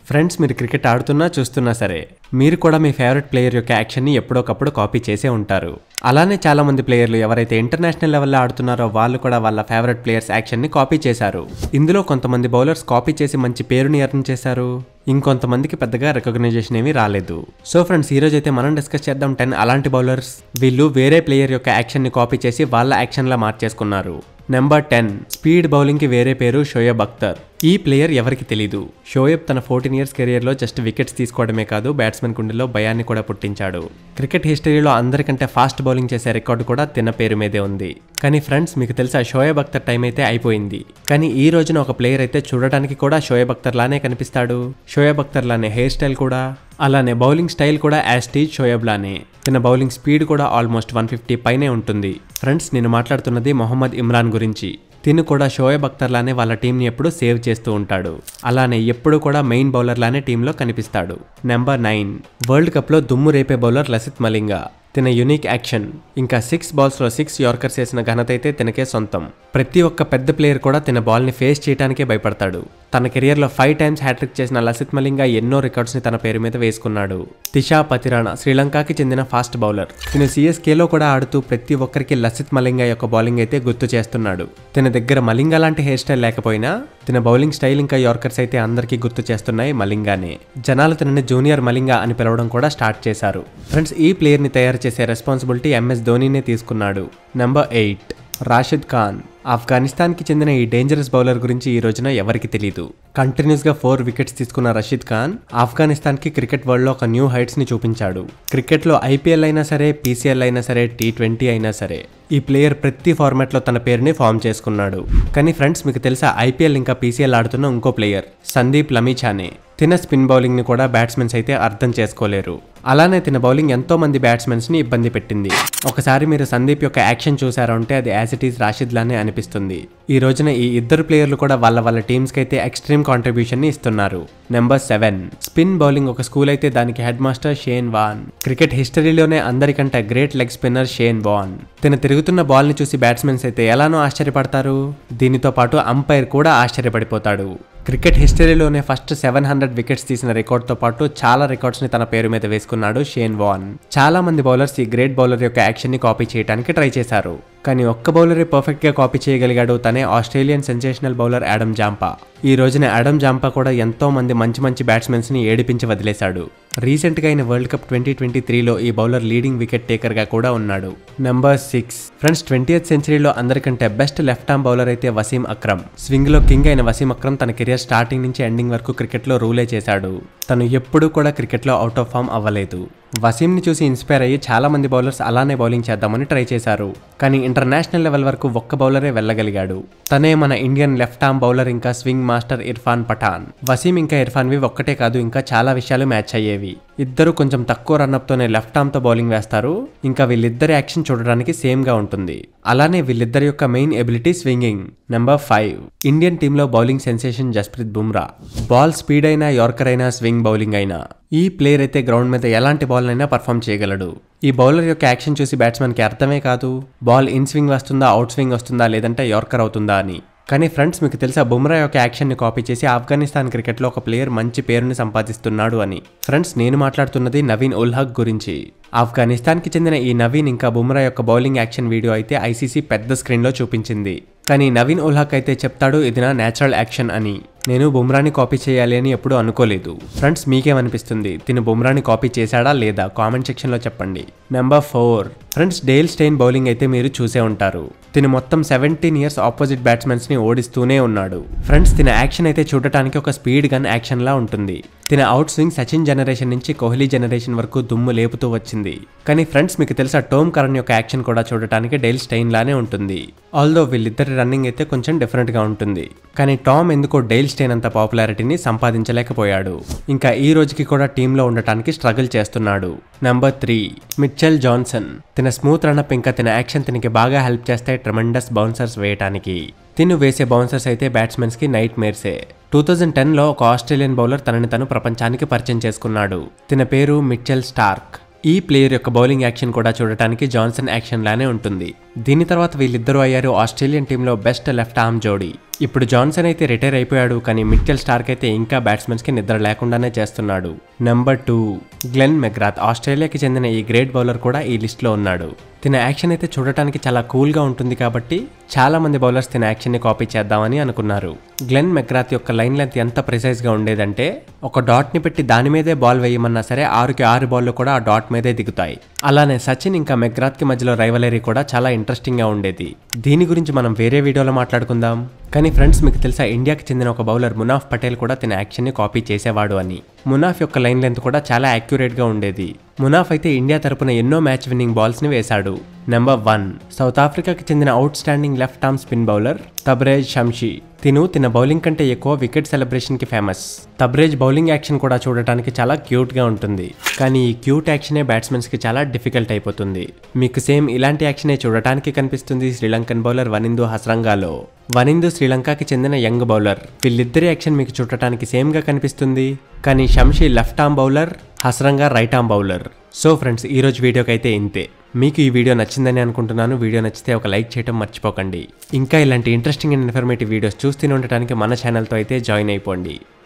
friends మీరు cricket ఆడుతున్నా చూస్తున్నా సరే మీరు కూడా మీ ఫేవరెట్ ప్లేయర్ యొక్క యాక్షన్ని ఎప్పుడోకప్పుడు కాపీ చేసే ఉంటారు అలానే చాలా మంది ప్లేయర్లు ఎవరైతే ఇంటర్నేషనల్ లెవెల్లో ఆడుతున్నారో వాళ్ళు కూడా వాళ్ళ ఫేవరెట్ ప్లేయర్స్ యాక్షన్ని కాపీ చేశారు ఇందులో కొంతమంది బౌలర్స్ కాపీ చేసి మంచి పేరుని ఎర్న్ చేశారు ఇంకొంతమందికి పెద్దగా రికగ్నైజేషన్ ఏమీ రాలేదు సో ఫ్రెండ్స్ ఈ రోజు అయితే మనం డిస్కస్ చేద్దాం టెన్ అలాంటి బౌలర్స్ వీళ్ళు వేరే ప్లేయర్ యొక్క యాక్షన్ని కాపీ చేసి వాళ్ళ యాక్షన్లా మార్చేసుకున్నారు నెంబర్ టెన్ స్పీడ్ బౌలింగ్ కి వేరే పేరు షోయబ్ అఖ్తర్ ఈ ప్లేయర్ ఎవరికి తెలీదు షోయబ్ తన ఫోర్టీన్ ఇయర్స్ కెరియర్లో జస్ట్ వికెట్స్ తీసుకోవడమే కాదు బ్యాట్స్మెన్ కుండీలో భయాన్ని కూడా పుట్టించాడు క్రికెట్ హిస్టరీలో అందరికంటే ఫాస్ట్ బౌలింగ్ చేసే రికార్డు కూడా తిన పేరు మీదే ఉంది కానీ ఫ్రెండ్స్ మీకు తెలుసా షోయబ్ అఖ్తర్ టైం అయితే అయిపోయింది కానీ ఈ రోజున ఒక ప్లేయర్ అయితే చూడడానికి కూడా షోయబ్ అఖ్తర్ లానే కనిపిస్తాడు షోయబ్ అఖ్తర్ లానే హెయిర్ స్టైల్ కూడా అలానే బౌలింగ్ స్టైల్ కూడా యాస్టీజ్ షోయబ్ లానే తన బౌలింగ్ స్పీడ్ కూడా ఆల్మోస్ట్ వన్ ఫిఫ్టీ పైనే ఉంటుంది ఫ్రెండ్స్ నేను మాట్లాడుతున్నది మొహమ్మద్ ఇమ్రాన్ గురించి తిను కూడా షోయబ్ అఖ్తర్ లానే వాళ్ళ టీంని ఎప్పుడు సేవ్ చేస్తూ ఉంటాడు అలానే ఎప్పుడు కూడా మెయిన్ బౌలర్ లానే టీంలో కనిపిస్తాడు నెంబర్ నైన్ వరల్డ్ కప్లో దుమ్ము రేపే బౌలర్ లసిత్ మలింగా తన యునిక్ యాక్షన్ ఇంకా సిక్స్ బాల్స్లో సిక్స్ యార్కర్స్ వేసిన ఘనత అయితే తనకే సొంతం ప్రతి ఒక్క పెద్ద ప్లేయర్ కూడా తన బాల్ని ఫేస్ చేయడానికే భయపడతాడు తన కెరియర్లో ఫైవ్ టైమ్స్ హ్యాట్రిక్ చేసిన లసిత్ మలింగా ఎన్నో రికార్డ్స్ని తన పేరు మీద వేసుకున్నాడు తిషా పతిరాణ శ్రీలంకకి చెందిన ఫాస్ట్ బౌలర్ తిను సిఎస్కేలో కూడా ఆడుతూ ప్రతి ఒక్కరికి లసిత్ మలింగా యొక్క బౌలింగ్ అయితే గుర్తు చేస్తున్నాడు తన దగ్గర మలింగా లాంటి హెయిర్ స్టైల్ లేకపోయినా తన బౌలింగ్ స్టైల్ ఇంకా యార్కర్స్ అయితే అందరికీ గుర్తు చేస్తున్నాయి మలింగానే జనాలు తనని జూనియర్ మలింగా అని పిలవడం కూడా స్టార్ట్ చేశారు ఫ్రెండ్స్ ఈ ప్లేయర్ని తయారు చేసే రెస్పాన్సిబిలిటీ ఎంఎస్ ధోనీనే తీసుకున్నాడు నెంబర్ ఎయిట్ రాషిద్ ఖాన్ ఆఫ్ఘనిస్తాన్కి చెందిన ఈ డేంజరస్ బౌలర్ గురించి ఈ రోజున ఎవరికి తెలియదు కంటిన్యూస్గా ఫోర్ వికెట్స్ తీసుకున్న రషీద్ ఖాన్ ఆఫ్ఘనిస్తాన్కి క్రికెట్ వరల్డ్లో ఒక న్యూ హైట్స్ని చూపించాడు క్రికెట్లో ఐపీఎల్ అయినా సరే పీసీఎల్ అయినా సరే టీ ట్వంటీ అయినా సరే ఈ ప్లేయర్ ప్రతి ఫార్మాట్లో తన పేరుని ఫామ్ చేసుకున్నాడు కానీ ఫ్రెండ్స్ మీకు తెలుసా ఐపీఎల్ ఇంకా పీసీఎల్ ఆడుతున్న ఇంకో ప్లేయర్ సందీప్ లమీచానే తిన స్పిన్ బౌలింగ్ని కూడా బ్యాట్స్మెన్స్ అయితే అర్థం చేసుకోలేరు అలానే తిన బౌలింగ్ ఎంతో మంది బ్యాట్స్మెన్స్ని ఇబ్బంది పెట్టింది ఒకసారి మీరు సందీప్ యొక్క యాక్షన్ చూసారంటే అది యాజ్ ఇట్ ఈస్ రాషిద్ లానే అనిపిస్తుంది ఈ రోజున ఈ ఇద్దరు ప్లేయర్లు కూడా వాళ్ళ వాళ్ళ టీమ్స్కి అయితే ఎక్స్ట్రీమ్ కాంట్రిబ్యూషన్ ని ఇస్తున్నారు నెంబర్ సెవెన్ స్పిన్ బౌలింగ్ ఒక స్కూల్ అయితే దానికి head master Shane Warne cricket హిస్టరీలోనే అందరికంటే great leg spinner Shane Warne తిన తిరుగుతున్న బాల్ ని చూసి బ్యాట్స్మెన్స్ అయితే ఎలానో ఆశ్చర్యపడతారు దీనితో పాటు అంపైర్ కూడా ఆశ్చర్యపడిపోతాడు క్రికెట్ హిస్టరీలోనే ఫస్ట్ సెవెన్ హండ్రెడ్ వికెట్స్ తీసిన రికార్డ్తో పాటు చాలా రికార్డ్స్ని తన పేరు మీద వేసుకున్నాడు షేన్ వాన్ చాలా మంది బౌలర్స్ ఈ గ్రేట్ బౌలర్ యొక్క యాక్షన్ని కాపీ చేయడానికి ట్రై చేశారు కానీ ఒక్క బౌలరే పర్ఫెక్ట్గా కాపీ చేయగలిగాడు తనే Australian sensational bowler Adam Zampa ఈ రోజున యాడమ్ జాంపా కూడా ఎంతో మంది మంచి మంచి బ్యాట్స్మెన్స్ని ఏడిపించి వదిలేశాడు రీసెంట్గా అయిన వరల్డ్ కప్ ట్వంటీ ట్వంటీ త్రీలో ఈ బౌలర్ లీడింగ్ వికెట్ టేకర్గా కూడా ఉన్నాడు నెంబర్ సిక్స్ ఫ్రెండ్స్ ట్వంటీయత్ సెంచరీలో అందరికంటే బెస్ట్ లెఫ్ట్ ఆర్మ్ బౌలర్ అయితే వసీం అక్రమ్ స్వింగ్లో కింగ్ అయిన వసీం అక్రమ్ తన కెరియర్ స్టార్టింగ్ నుంచి ఎండింగ్ వరకు క్రికెట్లో రూలే చేశాడు తను ఎప్పుడూ కూడా క్రికెట్లో అవుట్ ఆఫ్ ఫామ్ అవ్వలేదు వసీంని చూసి ఇన్స్పైర్ అయ్యి చాలా మంది బౌలర్స్ అలానే బౌలింగ్ చేద్దామని ట్రై చేశారు కానీ ఇంటర్నేషనల్ లెవెల్ వరకు ఒక్క బౌలరే వెళ్ళగలిగాడు తనే మన ఇండియన్ లెఫ్ట్ ఆర్మ్ బౌలర్ ఇంకా స్వింగ్ మాస్టర్ ఇర్ఫాన్ పఠాన్ వసీం ఇంకా ఇర్ఫాన్వి ఒక్కటే కాదు ఇంకా చాలా విషయాలు మ్యాచ్ అయ్యేవి ఇద్దరు కొంచెం తక్కువ రన్అప్తోనే లెఫ్ట్ ఆర్మ్తో బౌలింగ్ వేస్తారు ఇంకా వీళ్ళిద్దరి యాక్షన్ చూడడానికి సేమ్గా ఉంటుంది అలానే వీళ్ళిద్దరి యొక్క main ability swinging number five Indian టీంలో bowling sensation Jasprit Bumrah ball speed అయినా యార్కర్ అయినా స్వింగ్ బౌలింగ్ అయినా ఈ ప్లేయర్ అయితే గ్రౌండ్ మీద ఎలాంటి బాల్ అయినా పర్ఫామ్ చేయగలడు ఈ బౌలర్ యొక్క యాక్షన్ చూసి బ్యాట్స్మెన్కి అర్థమే కాదు బాల్ ఇన్ స్వింగ్ వస్తుందా అవుట్ స్వింగ్ వస్తుందా లేదంటే యార్కర్ అవుతుందా అని కానీ ఫ్రెండ్స్ మీకు తెలుసా బుమ్రా యొక్క యాక్షన్ని కాపీ చేసి ఆఫ్ఘనిస్తాన్ క్రికెట్లో ఒక ప్లేయర్ మంచి పేరుని సంపాదిస్తున్నాడు అని ఫ్రెండ్స్ నేను మాట్లాడుతున్నది నవీన్ ఉల్హక్ గురించి ఆఫ్ఘనిస్తాన్కి చెందిన ఈ నవీన్ ఇంకా బుమ్రా యొక్క బౌలింగ్ యాక్షన్ వీడియో అయితే ఐసీసీ పెద్ద స్క్రీన్లో చూపించింది కానీ నవీన్ ఉల్హక్ అయితే చెప్తాడు ఇది నా నేచురల్ యాక్షన్ అని నేను బుమ్రాని కాపీ చేయాలి అని ఎప్పుడూ అనుకోలేదు ఫ్రెండ్స్ మీకేమనిపిస్తుంది తిను బుమ్రాని కాపీ చేశాడా లేదా కామెంట్ సెక్షన్లో చెప్పండి number four friends Dale Steyn bowling అయితే మీరు చూసే ఉంటారు తిను మొత్తం సెవెంటీన్ ఇయర్స్ ఆపోజిట్ బ్యాట్స్మెన్స్ ని ఓడిస్తూనే ఉన్నాడు ఫ్రెండ్స్ తిన యాక్షన్ అయితే చూడటానికి ఒక స్పీడ్ గన్ యాక్షన్ లా ఉంటుంది తిన అవుట్ స్వింగ్ సచిన్ జనరేషన్ నుంచి కోహ్లీ జనరేషన్ వరకు దుమ్ము లేపుతూ వచ్చింది కానీ ఫ్రెండ్స్ మీకు తెలుసా టోమ్ కరణ్ యొక్క యాక్షన్ కూడా చూడటానికి డేల్ స్టెయిన్ లానే ఉంటుంది ఆల్దో వీళ్ళిద్దరి రన్నింగ్ అయితే కొంచెం డిఫరెంట్ గా ఉంటుంది కానీ టామ్ ఎందుకో డేల్ స్టెయిన్ అంత పాపులారిటీని సంపాదించలేకపోయాడు ఇంకా ఈ రోజుకి కూడా టీంలో ఉండటానికి స్ట్రగుల్ చేస్తున్నాడు నెంబర్ త్రీ మిచ్చెల్ జాన్సన్ తిన స్మూత్ రన్అప్ ఇంకా తిన యాక్షన్ తినకి బాగా హెల్ప్ చేస్తాయి ట్రమెండస్ బౌన్సర్స్ వేయటానికి తిను వేసే బౌన్సర్స్ అయితే బ్యాట్స్మెన్స్కి నైట్ మేర్సే టూ థౌజండ్ టెన్లో ఒక ఆస్ట్రేలియన్ బౌలర్ తనని తను ప్రపంచానికి పరిచయం చేసుకున్నాడు తిన పేరు మిచ్చెల్ స్టార్క్ ఈ ప్లేయర్ యొక్క బౌలింగ్ యాక్షన్ కూడా చూడటానికి జాన్సన్ యాక్షన్ లానే ఉంటుంది దీని తర్వాత వీళ్ళిద్దరూ అయ్యారు ఆస్ట్రేలియన్ టీంలో బెస్ట్ లెఫ్ట్ ఆర్మ్ జోడీ ఇప్పుడు జాన్సన్ అయితే రిటైర్ అయిపోయాడు కానీ మిక్కెల్ స్టార్క్ అయితే ఇంకా బ్యాట్స్మెన్స్ కి నిద్ర లేకుండానే చేస్తున్నాడు నెంబర్ టూ గ్లెన్ మెగ్రాత్ ఆస్ట్రేలియాకి చెందిన ఈ గ్రేట్ బౌలర్ కూడా ఈ లిస్ట్లో ఉన్నాడు తిన యాక్షన్ అయితే చూడటానికి చాలా కూల్గా ఉంటుంది కాబట్టి చాలా మంది బౌలర్స్ తిన యాక్షన్ని కాపీ చేద్దామని అనుకున్నారు గ్లెన్ మెగ్రాత్ యొక్క లైన్ లెంత్ ఎంత ప్రిసైజ్గా ఉండేదంటే ఒక డాట్ని పెట్టి దాని మీదే బాల్ వేయమన్నా సరే ఆరుకి ఆరు బాల్లు కూడా ఆ డాట్ మీదే దిగుతాయి అలానే సచిన్ ఇంకా మెగ్రాత్కి మధ్యలో రైవలరీ కూడా చాలా ఇంట్రెస్టింగ్గా ఉండేది దీని గురించి మనం వేరే వీడియోలో మాట్లాడుకుందాం కానీ ఫ్రెండ్స్ మీకు తెలుసా ఇండియాకి చెందిన ఒక బౌలర్ మునాఫ్ పటేల్ కూడా తన యాక్షన్ని కాపీ చేసేవాడు అని మునాఫ్ యొక్క లైన్ లెంత్ కూడా చాలా యాక్యురేట్గా ఉండేది మునాఫ్ అయితే ఇండియా తరపున ఎన్నో మ్యాచ్ విన్నింగ్ బాల్స్ని వేశాడు నెంబర్ వన్ సౌత్ ఆఫ్రికాకి చెందిన outstanding left arm spin bowler Tabraiz Shamsi తిను తిన బౌలింగ్ కంటే ఎక్కువ వికెట్ సెలబ్రేషన్ కి ఫేమస్ తబ్రేజ్ బౌలింగ్ యాక్షన్ కూడా చూడటానికి చాలా క్యూట్ గా ఉంటుంది కానీ ఈ క్యూట్ యాక్షనే బ్యాట్స్మెన్స్ కి చాలా డిఫికల్ట్ అయిపోతుంది మీకు సేమ్ ఇలాంటి యాక్షనే చూడటానికి కనిపిస్తుంది శ్రీలంకన్ బౌలర్ వనిందు హస్రంగాలో వనిందు శ్రీలంకకి చెందిన యంగ్ బౌలర్ వీళ్ళిద్దరి యాక్షన్ మీకు చూడటానికి సేమ్ గా కనిపిస్తుంది కానీ Shamsi left arm bowler Hasaranga right arm bowler so friends ఈ రోజు వీడియోకి అయితే ఇంతే మీకు ఈ వీడియో నచ్చిందని అనుకుంటున్నాను వీడియో నచ్చితే ఒక లైక్ చేయడం మర్చిపోకండి ఇంకా ఇలాంటి ఇంట్రెస్టింగ్ అండ్ ఇన్ఫర్మేటివ్ వీడియోస్ చూస్తూనే ఉండటానికి మన ఛానల్తో అయితే జాయిన్ అయిపోండి